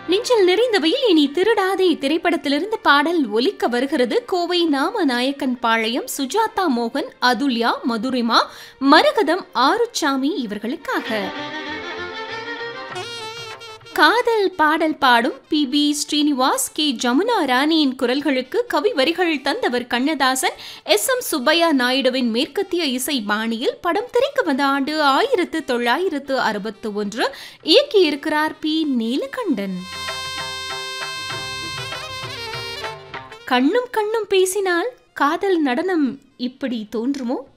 நெஞ்சில் நிறைந்தவையில் இனி திருடாதே திரைப்படத்திலிருந்து பாடல் ஒலிக்க வருகிறது கோவை நாமநாயக்கன் பாளையம் சுஜாதா மோகன் அதுல்யா மதுரிமா மரகதம் ஆறுச்சாமி இவர்களுக்காக காதல் பாடல் பாடும் P B Srinivas K Jamuna ராணியின் குரல்களுக்கு கவி வரிகள் தந்தவர் கண்ணதாசன் எஸ் எம் சுப்பையா நாயுடுவின் மேற்கத்திய இசை பாணியில் படம் திரைக்கு வந்த ஆண்டு ஆயிரத்து தொள்ளாயிரத்து அறுபத்து ஒன்று இயக்கியிருக்கிறார் பி நீலகண்டன் கண்ணும் கண்ணும் பேசினால் காதல் நடனம் இப்படி தோன்றுமோ